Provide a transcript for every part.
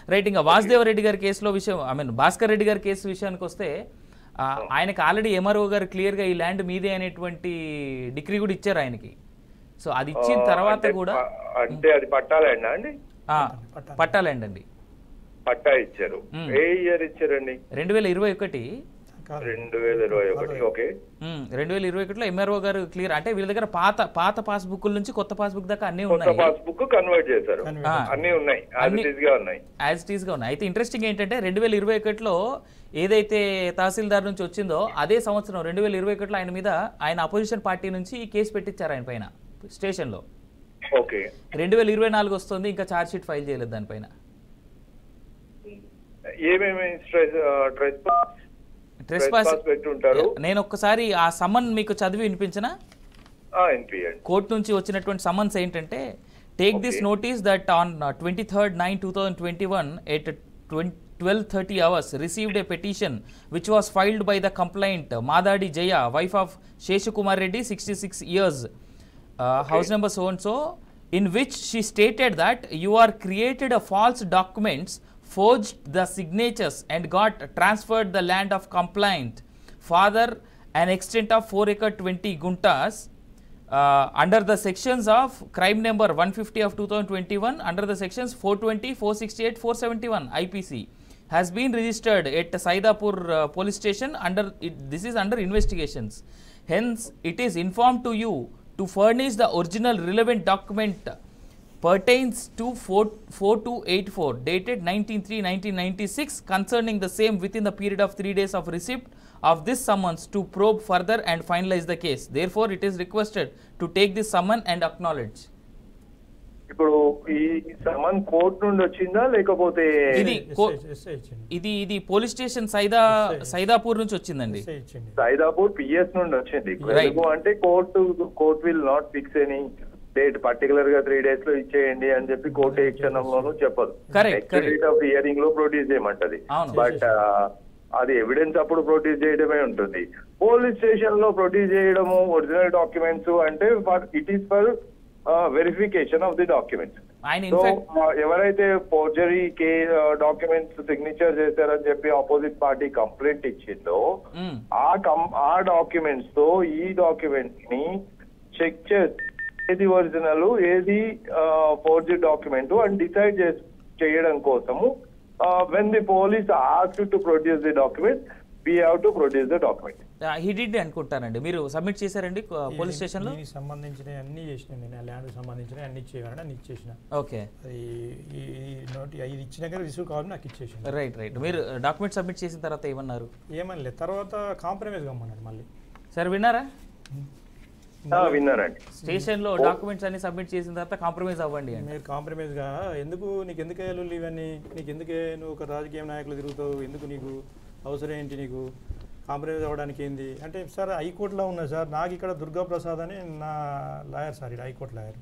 Right ఇంకా వాసుదేవ రెడ్డి గారి కేసులో విషయం ఐ మీన్ భాస్కర్ రెడ్డి గారి కేసు విషయానికి వస్తే ఆ, ఆయనకు ఆల్రెడీ ఎంఆర్ఓ గారు క్లియర్గా ఈ ల్యాండ్ మీదే అనేటువంటి డిగ్రీ కూడా ఇచ్చారు ఆయనకి సో అది ఇచ్చిన తర్వాత అంటే కూడా ప- అంటే అది పట్టాలండి అండి ఆ, పట్టాలండి అండి పట్టా ఇచ్చారు ఏ ఇయర్ ఇచ్చారండి రెండు వేల ఇరవై ఒకటి కాదు. రెండు వేల ఇరవై ఒకటి ఓకే రెండు వేల ఇరవై ఒకటిలో ఎంఆర్ఓ గారు క్లియర్ అంటే వీళ్ళ దగ్గర పాత పాత పాస్బుక్ నుంచి కొత్త పాస్బుక్ దాకా అన్నీ కొత్త ఉన్నాయి పాస్బుక్ కన్వర్ట్ చేశారు ఆ. అన్ని ఉన్నాయి యాజ్ ఇట్ ఈస్ గా ఉన్నాయి యాజ్ ఇట్ ఈస్గా ఉన్నాయి అయితే ఇంట్రెస్టింగ్ ఏంటంటే రెండు వేల ఇరవై ఒకటిలో ఏదైతే తహసీల్దార్ నుంచి వచ్చిందో అదే సంవత్సరం రెండు వేల ఇరవై ఒకటిలో ఆయన మీద ఆయన అపోజిషన్ పార్టీ నుంచి ఈ కేసు పెట్టించారు ఆయన పైన స్టేషన్లో ఓకే రెండు వేల ఇరవై నాలుగు వస్తుంది ఇంకా ఛార్జ్ షీట్ ఫైల్ చేయలేదు దానిపైన ఏమేమి స్ట్రెస్ ట్రెస్ ట్రెస్ పాస్ పెట్టుంటారు నేను ఒక్కసారి ఆ సమన్ మీకు చదివి వినిపించనా ఎన్పిఎండి కోర్టు నుంచి వచ్చినటువంటి సమన్స్ ఏంటంటే take this notice that on twenty third nine two thousand twenty one at twelve thirty hours received a petition which was filed by the complaint Madadi Jaya wife of Seshakumar Reddy sixty six years house number so and so in which she stated that you are created a false documents forged the signatures and got transferred the land of complaint father an extent of 4 acre 20 guntas uh, under the sections of crime number 150 of 2021 under the sections 420 468 471 ipc has been registered at saidapur uh, police station under it, this is under investigations hence it is informed to you to furnish the original relevant document pertains to 4 4284 dated 19-3-1996 concerning the same within the period of 3 days of receipt of this summons to probe further and finalize the case therefore it is requested to take this summon and acknowledge ఇప్పుడు ఈ సమన్ court నుండి వచ్చిందా లేకపోతే ఇది కో- SI SI ఇచ్చింది ఇది ఇది police station Saida Saidapur నుంచి వచ్చిందండి ఎస్ఐ ఇచ్చింది సైదాపూర్ పిఎస్ నుండి వచ్చింది Right. ఎందుకు అంటే court court will not fix any date particular గా త్రీ డేస్ లో ఇచ్చేయండి అని చెప్పి కోర్టు ఏ క్షణంలోనూ చెప్పదు Correct, correct. Date of hearing లో ప్రొడ్యూస్ చేయమంటది అవును. బట్ అది ఎవిడెన్స్ అప్పుడు ప్రొడ్యూస్ చేయడమే ఉంటుంది పోలీస్ స్టేషన్ లో ప్రొడ్యూస్ చేయడము ఒరిజినల్ డాక్యుమెంట్స్ అంటే for it is for verification of the documents ఆయన సో ఇన్ఫాక్ట్ ఎవరైతే ఫోర్జరీ కే డాక్యుమెంట్స్ సిగ్నేచర్ చేశారని చెప్పి ఆపోజిట్ పార్టీ కంప్లైంట్ ఇచ్చిందో ఆ కం ఆ డాక్యుమెంట్స్ తో ఈ డాక్యుమెంట్ ని చెక్ చేసి ఏది ఒరిజినల్ ఏది ఫోర్జీ డాక్యుమెంట్ అని డిసైడ్ చేయడం కోసము when the police ask to produce the document we have to produce the document he did అనుకుంటానండి మీరు సబ్మిట్ చేశారండి పోలీస్ స్టేషన్లో దీనికి సంబంధించిన అన్ని చేసిన నేను ఆ ల్యాండ్ సంబంధించిన అన్ని ఇచ్చేయమని అన్ని ఇచ్చేసిన ఓకే అది ఈ ఈ నోటి ఇది ఇచ్చినాక రిసీవ్ కావాలి నాకు ఇచ్చేసింది రైట్ రైట్ మీరు డాక్యుమెంట్ సబ్మిట్ చేసిన తర్వాత ఏమన్నారు ఏమనలేదు తర్వాత కాంప్రమైజ్ కమ్మన్నాడు మళ్ళీ సార్ విన్నారా విన్నారండి స్టేషన్లో డాక్యుమెంట్స్ అన్ని సబ్మిట్ చేసిన తర్వాత కాంప్రమైజ్ అవ్వండి అండి మీరు కాంప్రమైజ్గా ఎందుకు నీకు ఎందుకే లొల్లి ఇవన్నీ నీకు ఎందుకే నువ్వు ఒక రాజకీయ నాయకులు తిరుగుతావు ఎందుకు నీకు అవసరం ఏంటి నీకు కాంప్రమైజ్ అవ్వడానికి ఏంది అంటే సార్ హైకోర్టులో ఉన్నా సార్ నాకు ఇక్కడ దుర్గా ప్రసాద్ అని నా లాయర్ సార్ ఇక్కడ హైకోర్టు లాయర్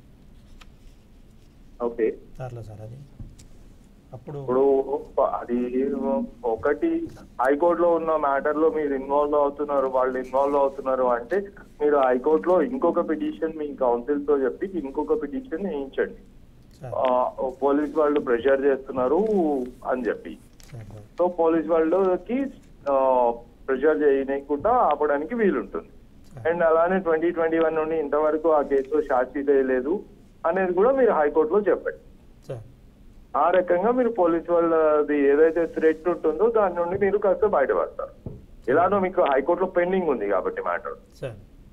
ఓకే సార్లా సార్ అది అప్పుడు ఇప్పుడు అది ఒకటి హైకోర్టులో ఉన్న మ్యాటర్ లో మీరు ఇన్వాల్వ్ అవుతున్నారు వాళ్ళు ఇన్వాల్వ్ అవుతున్నారు అంటే మీరు హైకోర్టులో ఇంకొక పిటిషన్ మీ కౌన్సిల్ తో చెప్పి ఇంకొక పిటిషన్ వేయించండి సార్ పోలీస్ వాళ్ళు ప్రెషర్ చేస్తున్నారు అని చెప్పి సార్ సార్ సో పోలీస్ వాళ్ళకి ప్రెషర్ చేయకుండా ఆపడానికి వీలుంటుంది అండ్ అలానే ట్వంటీ ట్వంటీ వన్ నుండి ఇంతవరకు ఆ కేసులో సాక్షి చేయలేదు అనేది కూడా మీరు హైకోర్టులో చెప్పండి సార్ ఆ రకంగా మీరు పోలీస్ వాళ్ళది ఏదైతే థ్రెట్ ఉంటుందో దాని నుండి మీరు కాస్త బయటపడతారు ఇలానో మీకు హైకోర్టులో పెండింగ్ ఉంది కాబట్టి matter sir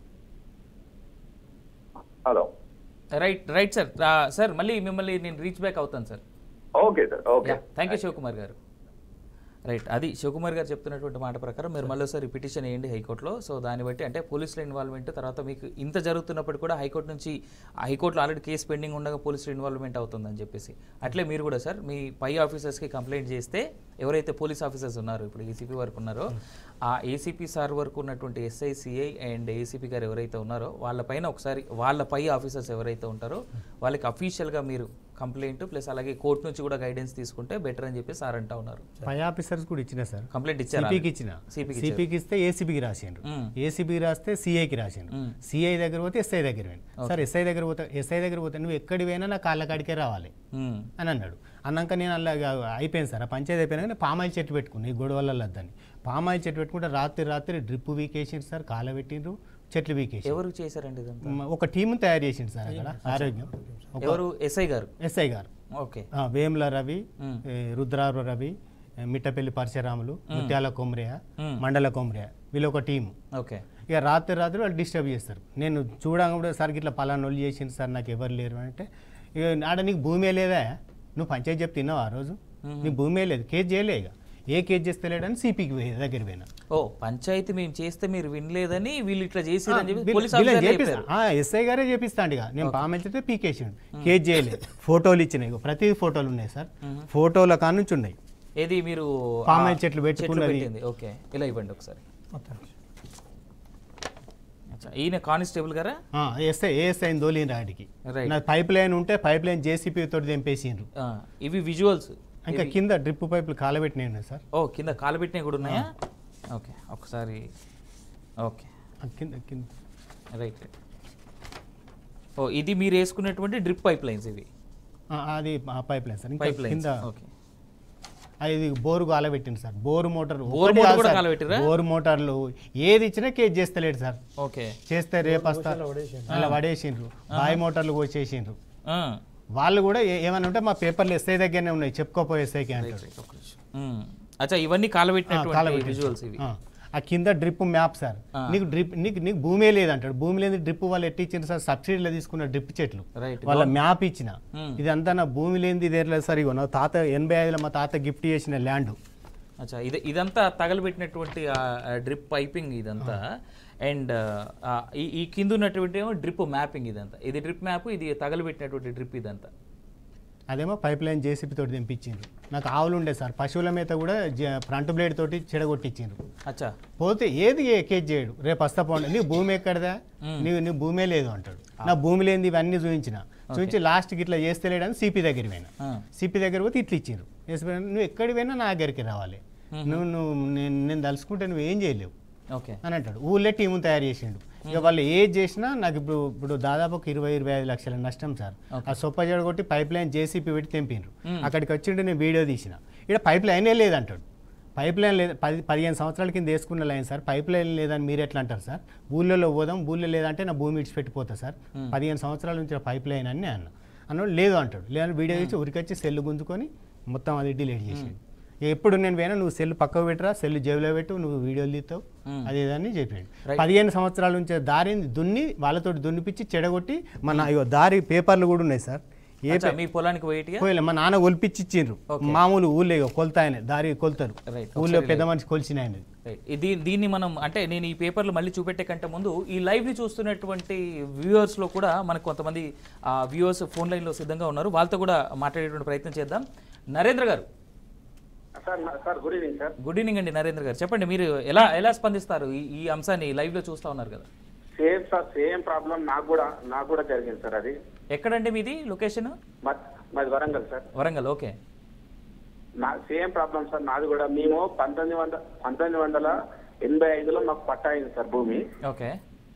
hello right right sir sir మళ్ళీ మిమ్మల్ని నేను రీచ్ బ్యాక్ అవుతాను sir okay sir okay thank you Shivakumar గారు రైట్ అది శివకుమార్ గారు చెప్తున్నటువంటి మాట ప్రకారం మీరు మళ్ళీ ఒకసారి పిటిషన్ వేయండి హైకోర్టులో సో దాన్ని బట్టి అంటే పోలీసుల ఇన్వాల్వ్మెంట్ తర్వాత మీకు ఇంత జరుగుతున్నప్పుడు కూడా హైకోర్టు నుంచి హైకోర్టులో ఆల్రెడీ కేసు పెండింగ్ ఉండగా పోలీసుల ఇన్వాల్వ్మెంట్ అవుతుందని చెప్పేసి అట్లే మీరు కూడా సార్ మీ పై ఆఫీసర్స్కి కంప్లైంట్ చేస్తే ఎవరైతే పోలీస్ ఆఫీసర్స్ ఉన్నారో ఇప్పుడు ఏసీపీ వరకు ఉన్నారో ఆ ఏసీపీ సార్ వరకు ఉన్నటువంటి ఎస్ఐ సిఐ అండ్ ఏసీపీ గారు ఎవరైతే ఉన్నారో వాళ్ళపైన ఒకసారి వాళ్ళ పై ఆఫీసర్స్ ఎవరైతే ఉంటారో వాళ్ళకి అఫీషియల్గా మీరు కంప్లైంట్ ప్లస్ అలాగే కోర్టు నుంచి కూడా గైడెన్స్ తీసుకుంటే బెటర్ అని చెప్పి సార్ అంటా ఉన్నారు పై ఆఫీసర్స్ కూడా ఇచ్చిన సార్ కంప్లైంట్ ఇచ్చారా సిపికి ఇచ్చిన సిపికి సిపికి ఇస్తే ఏసీబీకి రాసిండ్రు మ్మ్. ఏసీబీకి రాస్తే సిఐకి రాసిండ్రు మ్మ్. సిఐ దగ్గర పోతే ఎస్ఐ దగ్గర పోయింది సార్ ఎస్ఐ దగ్గర పోతే ఎస్ఐ దగ్గర పోతే నువ్వు ఎక్కడి పోయినా నా కాళ్ళ కాడికే రావాలి మ్మ్. అని అన్నాడు అన్నాక నేను అలా అయిపోయింది సార్ ఆ పంచాయతీ అయిపోయినాక నేను పామాయిల్ చెట్టు పెట్టుకున్నాను ఈ గొడవల వద్దని పామాయిల్ చెట్టు పెట్టుకుంటే రాత్రి రాత్రి డ్రిప్ వీకేసిండ్రు సార్ కాల పెట్టిండ్రు చెట్లు వీకేసి ఎవరు చేశారండి ఇదంతా ఒక టీం తయారు చేసిండు సార్ అక్కడ ఆరోగ్యం ఒక ఎవరు ఎస్ఐ గారు ఎస్ఐ గారు ఓకే ఆ, వేముల రవి మ్మ్. ఏ, రుద్రారు రవి ఏ, మిట్టపల్లి పరశురాములు ముత్యాల కొమరియా మ్మ్. మండల కొమరియా వీళ్ళు ఒక టీం ఓకే ఇక రాత్రి రాత్రి వాళ్ళు డిస్టర్బ్ చేస్తారు నేను చూడగా సార్ ఇట్లా పలానా వాళ్ళు చేసింది సార్ నాకు ఎవరు లేరు అంటే ఇక ఆడ నీకు భూమే లేదా నువ్వు పంచాయతీ చెప్తే తిన్నావు ఆ రోజు నీకు భూమే లేదు కేసు చేయలే ఇక ఏ కేసు చేస్తలేడని సిపికి పోయి దగ్గర పోయినా ఓ పంచాయతీ మేము చేస్తే మీరు వినలేదని వీళ్ళు ఇట్లా చేసిరని చెప్పి వీళ్ళు- పోలీస్ వీళ్ళని ఆఫీసర్ చేపిస్తా చెప్పారు ఆ, ఎస్ఐ గారే చేపిస్తాండి ఇక నేను పామెల్చితే పీకేసిండు కేసు చేయలేదు ఫోటోలు ఇచ్చినాయి ఇగో ప్రతి ఫోటోలు ఉన్నాయి సార్ ఫోటోల కానుంచి ఉన్నాయి ఏది మీరు పామాయిల్ ఆ చెట్లు పెట్టుకున్నది. పెట్టింది ఓకే ఇలా ఇవ్వండి ఒకసారి మొత్తం అచ్చా, ఈయన కానిస్టేబుల్ గారా ఆ, ఎస్ఐ ఏఎస్ఐ దోలిన రాడికి Right. నా పైప్ లైన్ ఉంటే పైప్ లైన్ జేసీపీ తోటి తెంపేసిండ్రు ఆ, ఇవి విజువల్స్ ఇంకా కింద డ్రిప్ పైపులు కాలబెట్టినాయి ఉన్నాయి సార్ ఓ కింద కాలబెట్టినవి కూడా ఉన్నాయా ఓకే ఒకసారి ఓకే ఆ కింద కింద రైట్ రైట్ ఓ ఇది మీరు వేసుకున్నటువంటి డ్రిప్ పైప్ లైన్స్ ఇవి ఆ, అది ఆ పైప్ లైన్ సార్ ఇంకా పైప్ లైన్స్ కింద ఓకే ఆ, ఇది బోరు కాలబెట్టింది సార్ బోరు మోటార్ బోరు ఒకటి మోటార్ కాదు కూడా సార్. కాలబెట్టిర్రా? బోరు మోటార్లు ఏది ఇచ్చినా కేసు చేస్తలేడు సార్ ఓకే చేస్తే రేపు వస్తా అలా పడేసిండ్రు బాయి మోటార్లు కోసేసిండ్రు ఆ, వాళ్ళు కూడా ఏ- ఏమన్నా ఉంటే మా పేపర్లు ఎస్ఐ దగ్గరనే ఉన్నాయి చెప్పుకోపో ఎస్ఐకి అంటాడు రైట్, ఒక్క నిమిషం. ఉమ్. అచ్చా ఇవన్నీ కాలబెట్టినటువంటి కాలబెట్టింది విజువల్స్ ఇవి ఆ, ఆ కింద డ్రిప్ మ్యాప్ సార్ నీకు డ్రిప్ నీకు నీకు భూమే లేదంటాడు భూమి లేని డ్రిప్ వాళ్ళు ఎట్టిచ్చిండ్రు సార్ సబ్సిడీలో తీసుకున్న డ్రిప్ చెట్లు రైట్ వాళ్ళ మ్యాప్ ఇచ్చిన Hmm. ఇదంతా నా భూమి లేనిది ఇదే లేదు సార్ ఇగో నా తాత ఎనభై ఐదులో మా తాత గిఫ్ట్ చేసిన ల్యాండ్ అచ్చా ఇది ఇదంతా తగలబెట్టినటువంటి డ్రిప్ పైపింగ్ ఇదంతా అండ్ ఈ ఈ కింద ఉన్నటువంటి ఏమో డ్రిప్ మ్యాపింగ్ ఇదంతా ఇది డ్రిప్ మ్యాప్ ఇది తగలబెట్టినటువంటి డ్రిప్ ఇదంతా అదేమో పైప్ లైన్ జేసీపీ తోటి తెంపించిండ్రు నాకు ఆవులు ఉండే సార్ పశువుల మేత కూడా జ- ఫ్రంట్ బ్లేడ్ తోటి చెడగొట్టించిండ్రు అచ్చా పోతే ఏది ఏ- కేజ్ చేయడు రేపు వస్తా పోండి నీ భూమి ఎక్కడదా నీవు నీ భూమే లేదు అంటాడు నా భూమి లేనిది ఇవన్నీ చూపించిన చూపించి లాస్ట్కి ఇట్లా చేస్తలేడని సిపి దగ్గర పోయినా ఆ, సిపి దగ్గర పోతే ఇట్లా ఇచ్చిండ్రు ఎస్పీ నువ్వు ఎక్కడికి పోయినా నా దగ్గరికి రావాలి నువ్వు నువ్వు నేను నేను తలుసుకుంటే నువ్వు ఏం చేయలేవు ఓకే అని అంటాడు ఊళ్ళో టీము తయారు చేసిండు ఇక వాళ్ళు ఏది చేసినా నాకు ఇప్పుడు ఇప్పుడు దాదాపు ఒక ఇరవై ఇరవై ఐదు లక్షల నష్టం సార్ ఆ సొప్ప జడ కొట్టి పైప్ లైన్ జేసీపీ పెట్టి తెంపిండ్రు అక్కడికి వచ్చిండు నేను వీడియో తీసిన ఇక్కడ పైప్ లైనే లేదంటాడు పైప్ లైన్ లేదు పది పదిహేను సంవత్సరాల కింద వేసుకున్న లైన్ సార్ పైప్ లైన్ లేదని మీరు ఎట్లా అంటారు సార్ ఊళ్ళో పోదాం ఊళ్ళో లేదంటే నా భూమి ఇడిచిపెట్టిపోతా సార్ పదిహేను సంవత్సరాల నుంచి పైప్ లైన్ అని అన్న అన్నాడు లేదు అంటాడు లేదని వీడియో తీసి ఉరికొచ్చి సెల్ గుంజుకొని మొత్తం అది డిలీట్ చేసిండు ఎప్పుడు నేను పోయినా నువ్వు సెల్ పక్కకు పెట్టరా సెల్ జేబులో పెట్టు నువ్వు వీడియోలు తీస్తావు అది ఇదని చెప్పాడు Right. పదిహేను సంవత్సరాల నుంచి దారిని దున్ని వాళ్ళతో దున్నిపించి చెడగొట్టి మన అయ్యో దారి పేపర్లు కూడా ఉన్నాయి సార్ ఏ అచ్చా, మీ పొలానికి పోయేటిగా పోయలే మా నాన్న ఒలిపించి ఇచ్చిండ్రు మామూలు ఊళ్ళో ఇగో కొలత ఆయన దారి కొలుతారు Right. ఊళ్ళో పెద్ద మనిషి కొలిచిన ఆయన రైట్ ఇది దీన్ని మనం అంటే నేను ఈ పేపర్లు మళ్ళీ చూపెట్టే కంటే ముందు ఈ లైవ్ని చూస్తున్నటువంటి వ్యూవర్స్లో కూడా మనకు కొంతమంది వ్యూవర్స్ ఫోన్ లైన్లో సిద్ధంగా ఉన్నారు వాళ్ళతో కూడా మాట్లాడేటువంటి ప్రయత్నం చేద్దాం నరేంద్ర గారు సార్ నా- sir good evening sir good evening అండి నరేంద్ర గారు చెప్పండి మీరు ఎలా ఎలా స్పందిస్తారు ఈ ఈ అంశాన్ని లైవ్లో చూస్తూ ఉన్నారు కదా సేమ్ సార్ సేమ్ ప్రాబ్లం నాకు కూడా నాకు కూడా జరిగింది సార్ అది ఎక్కడండి మీది లొకేషన్ మా- మాది వరంగల్ సార్ వరంగల్ ఓకే నా సేమ్ ప్రాబ్లం సార్ నాది కూడా మేము పంతొమ్మిది వందల పంతొమ్మిది వందల ఎనభై ఐదులో మాకు పట్టా అయింది సార్ భూమి ఓకే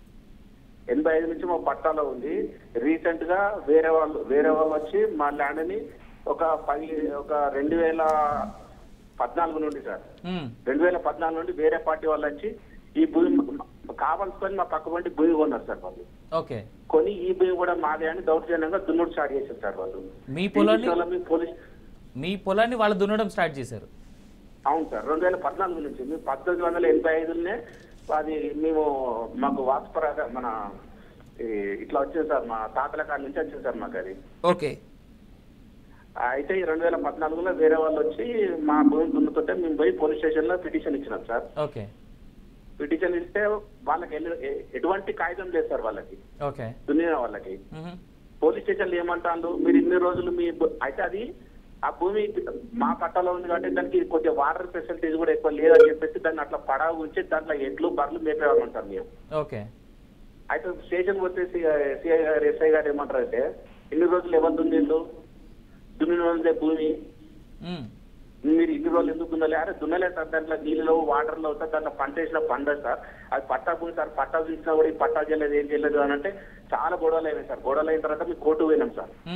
ఎనభై ఐదు నుంచి మా పట్టాలో ఉంది రీసెంట్ గా వేరే వాళ్ళు వేరే వాళ్ళు వచ్చి మా ల్యాండ్ ని ఒక పది ఒక రెండు వేల పద్నాలుగు నుండి సార్ మ్మ్. రెండు వేల పద్నాలుగు నుండి వేరే పార్టీ వాళ్ళు వచ్చి ఈ భూమి కావాల్సుకొని మా పక్క వంటి భూమి కొన్నారు సార్ వాళ్ళు ఓకే కొని ఈ భూమి కూడా మాదే అని దౌర్జన్యంగా దున్నుడు స్టార్ట్ చేశారు సార్ వాళ్ళు మీ పొలాన్ని ఈ విషయంలో మీ పోలీస్ మీ పొలాన్ని వాళ్ళు దున్నడం స్టార్ట్ చేశారు అవును సార్ రెండు వేల పద్నాలుగు నుంచి మేము పంతొమ్మిది వందల ఎనభై ఐదులోనే అది మేము మాకు వాస్పరాగా మన ఈ ఇట్లా వచ్చింది సార్ మా తాతల కాడ నుంచి వచ్చింది సార్ మాకు అది ఓకే అయితే ఈ రెండు వేల పద్నాలుగులో వేరే వాళ్ళు వచ్చి మా భూమి దున్నుతుంటే మేము పోయి పోలీస్ స్టేషన్ లో పిటిషన్ ఇచ్చినాం సార్ ఓకే పిటిషన్ ఇస్తే వాళ్ళకి ఎల్లు- ఎ- ఎటువంటి కాగితం లేదు సార్ వాళ్ళకి ఓకే దున్నిన వాళ్ళకి మ్మ్. పోలీస్ స్టేషన్లు ఏమంటారు మీరు ఇన్ని రోజులు మీ భూ- అయితే అది ఆ భూమి మా పట్టాలో ఉంది కాబట్టి దానికి కొద్దిగా వాటర్ ఫెసిలిటీస్ కూడా ఎక్కువ లేదని చెప్పేసి దాన్ని అట్లా పడవ ఉంచి దాంట్లో ఎడ్లు బర్రెలు మేపేవాళ్ళంటారు మేము ఓకే అయితే స్టేషన్ పోతే సిఐ గారు ఎస్ఐ గారు ఏమంటారు అంటే ఇన్ని రోజులు ఎవరు దున్నిళ్ళు దున్నిన రోజులే భూమి మ్మ్. మీరు ఇన్ని రోజులు ఎందుకు దున్నలే అరే దున్నలేదు సార్ దాంట్లో నీళ్ళలో వాటర్ లో సార్ దాంట్లో పంట వేసిన పండదు సార్ అది పట్టా భూమి సార్ పట్టా చూసినా కూడా ఈ పట్టా చేయలేదు ఏం చేయలేదు అని అంటే చాలా గొడవలు అయినాయి సార్ గొడవలు అయిన తర్వాత మేము కోర్టు పోయినాం సార్ మ్మ్.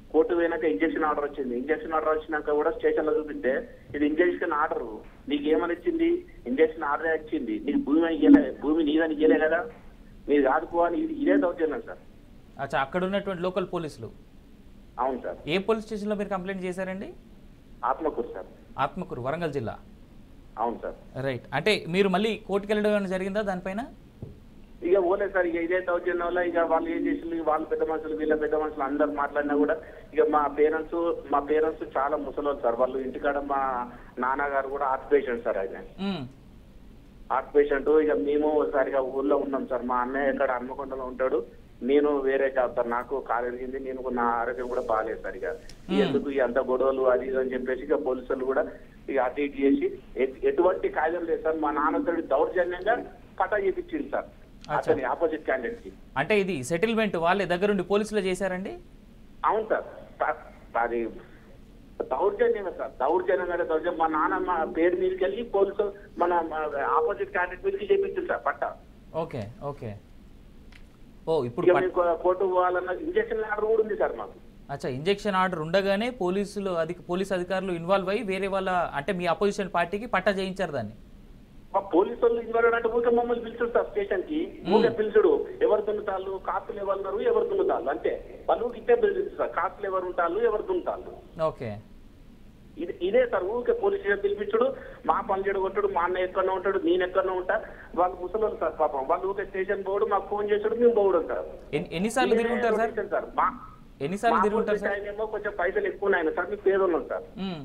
కోర్టు పోయినాక ఇంజక్షన్ ఆర్డర్ వచ్చింది ఇంజక్షన్ ఆర్డర్ వచ్చినాక కూడా స్టేషన్ లో చూపిస్తే ఇది ఇంజక్షన్ ఆర్డర్ నీకు ఏమని ఇచ్చింది ఇంజక్షన్ ఆర్డర్ ఇచ్చింది నీకు భూమి ఇయ్యలే భూమి నీదని ఇయ్యలే కదా మీరు ఆదుకోవాలి ఇది ఇదే దౌర్జన్యం సార్ అచ్చా అక్కడ ఉన్నటువంటి లోకల్ పోలీసులు అవును సార్ ఏ పోలీస్ స్టేషన్లో మీరు కంప్లైంట్ చేశారండి ఆత్మకూరు సార్ ఆత్మకూరు వరంగల్ జిల్లా అవును సార్ రైట్ అంటే మీరు మళ్ళీ కోర్టుకి వెళ్ళడం ఏమైనా జరిగిందా దానిపైన ఇక పోలేదు సార్ ఇక ఇదే దౌర్జన్యం వల్ల ఇక వాళ్ళు ఏం చేసిండ్రు ఇక వాళ్ళు పెద్ద మనుషులు వీళ్ళ పెద్ద మనుషులు అందరు మాట్లాడినా కూడా ఇక మా పేరెంట్స్ మా పేరెంట్స్ చాలా ముసలోళ్ళు సార్ వాళ్ళు ఇంటికాడ మా నాన్నగారు కూడా హార్ట్ పేషెంట్ సార్ ఆయన మ్మ్. హార్ట్ పేషెంట్ ఇక మేము సరిగా ఊర్లో ఉన్నాం సార్ మా అన్నయ్య ఇక్కడ హన్మకొండలో ఉంటాడు నేను వేరే జాబ్ సార్ నాకు కాలు ఎరిగింది నేను నా ఆరోగ్యం కూడా బాగాలేదు సార్ ఇక ఎందుకు ఈ అంత గొడవలు అది ఇది అని చెప్పేసి ఇక పోలీసులు కూడా ఇక అటు ఇటు చేసి ఎట్- ఎటువంటి కాగితం లేదు సార్ మా నాన్నతోటి దౌర్జన్యంగా పటా చేపించింది సార్ అచ్చా. అతని ఆపోజిట్ క్యాండిడేట్ కి అంటే ఇది సెటిల్మెంట్ వాళ్ళే దగ్గరుండి పోలీసులు చేశారండి అవును సార్ ప- అది దౌర్జన్యమే సార్ దౌర్జన్యం అంటే దౌర్జన్యం మా నాన్న మా పేరు మీదకి వెళ్ళి పోలీసు మన ఆపోజిట్ క్యాండిడేట్ మీదకి చేపించింది సార్ పట్ట ఓకే ఓకే ఓ ఇప్పుడు ఇక పట్- మీకు కోర్టు పోవాలన్న ఇంజక్షన్ ఆర్డర్ కూడా ఉంది సార్ మాకు అచ్చా ఇంజెక్షన్ ఆర్డర్ ఉండగానే పోలీసులు అధిక పోలీస్ అధికారులు ఇన్వాల్వ్ అయ్యి వేరే వాళ్ళ అంటే మీ అపోజిషన్ పార్టీకి పట్టా చేయించారు దాన్ని మా పోలీసు వాళ్ళు ఇన్వాల్వ్ అంటే ఊరికే మమ్మల్ని పిలుచుడు సార్ స్టేషన్ కి ఊరికే పిలుచుడు ఎవరు దున్నుతాళ్ళు కాస్తులు ఎవరు ఉన్నారు ఎవరు దున్నుతాళ్ళు అంతే వాళ్ళు ఇట్టే పిలుచుడు సార్ కాస్తులు ఎవరు ఉంటాళ్ళు ఎవరు దున్నుతాళ్ళు ఓకే ఇది ఇదే సార్ ఊరికే పోలీస్ స్టేషన్ పిలిపించుడు మా పని చెడగొట్టుడు మా అన్న ఎక్కడో ఉంటాడు నేను ఎక్కడో ఉంటా వాళ్ళు ముసలోళ్ళు సార్ పాపం వాళ్ళు ఊరికే స్టేషన్ పోవడం మాకు ఫోన్ చేసాడు మేము పోవడం సార్ ఎన్ని- ఎన్నిసార్లు తిరుగుంటారు సార్ ఇదే సార్ మా ఎన్నిసార్లు మా తిరుగుంటారు పోలీస్ సార్ ఆయన ఏమో కొంచెం పైసలు ఎక్కువ ఉన్నాయి సార్ మీకు పేదోళ్ళం సార్ మ్మ్.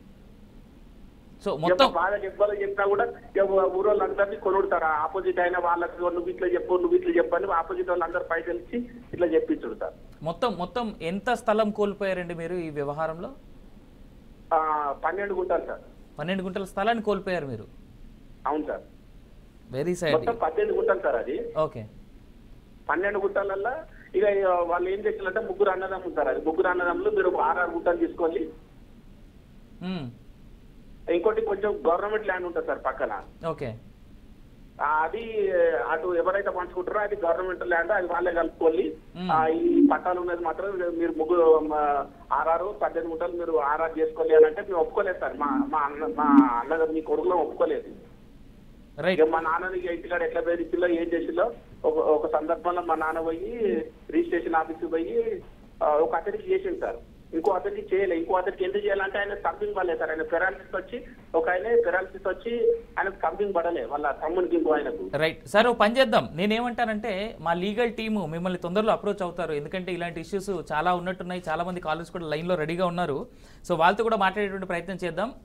సో మొత్తం మొత్తం బాగా చెప్పాలో చెప్పినా కూడా ఊరోళ్ళు అందరినీ కొనుడతారు ఆపోజిట్ అయిన వాళ్ళకి నువ్వు ఇట్లా చెప్పు నువ్వు ఇట్లా చెప్పని ఆపోజిట్ వాళ్ళు అందరు పైసలు ఇచ్చి ఇట్లా చెప్పించుడు సార్ మొత్తం మొత్తం ఎంత స్థలం కోల్పోయారండి మీరు ఈ వ్యవహారంలో ఆ, పన్నెండు గుంటాలు సార్ పన్నెండు గుంటల స్థలాన్ని కోల్పోయారు మీరు అవును సార్ వెరీ సైడ్ మొత్తం పద్దెనిమిది గుంటలు సార్ అది ఓకే పన్నెండు గుంటలల్లో ఇక ఇక వాళ్ళు ఏం చేసినట్టే ముగ్గురు అన్నదమ్ములు సార్ అది ముగ్గురు అన్నదమ్ములు మీరు ఒక ఆరు ఆరు గుంటలు తీసుకోవాలి మ్మ్. ఇంకోటి కొంచెం గవర్నమెంట్ ల్యాండ్ ఉంటుంది సార్ పక్కన ఓకే ఆ, అది అటు ఎవరైతే పంచుకుంటారో అది గవర్నమెంట్ ల్యాండ్ అది వాళ్ళే కలుపుకోవాలి మ్మ్. ఆ, ఈ పట్టాలు ఉన్నది మాత్రం మీరు ముగ్గురు మా ఆర్ఆర్ పద్దెనిమిది గుంటలు మీరు ఆర్ఆర్ చేసుకోవాలి అని అంటే మేము ఒప్పుకోలేదు సార్ మా మా అన్న మా అన్నగారు మీ కొడుకులో ఒప్పుకోలేదు రైట్ ఇక మా నాన్నని ఇక ఇంటికాడ ఎట్లా బెదిరించిందో ఏం చేసిందో ఒక ఒక సందర్భంలో మా నాన్న పోయి రిజిస్ట్రేషన్ ఆఫీస్కి పోయి ఆ, ఒక అతనికి చేసింది సార్ ఇంకో అతనికి చేయలే ఇంకో అతనికి ఎందుకు చేయాలంటే ఆయన కంపింగ్ పడలేదు సార్ ఆయన పెరాలసిస్ వచ్చి ఒక ఆయన పెరాలసిస్ వచ్చి ఆయనకు కంపింగ్ పడలే వాళ్ళ తమ్మునికి ఇంకో ఆయనకు రైట్ సార్ ఓ పని చేద్దాం నేనేమంటానంటే మా లీగల్ టీము మిమ్మల్ని తొందరలో అప్రోచ్ అవుతారు ఎందుకంటే ఇలాంటి ఇష్యూస్ చాలా ఉన్నట్టున్నాయి చాలా మంది కాలేజ్ కూడా లైన్లో రెడీగా ఉన్నారు సో వాళ్ళతో కూడా మాట్లాడేటువంటి ప్రయత్నం చేద్దాం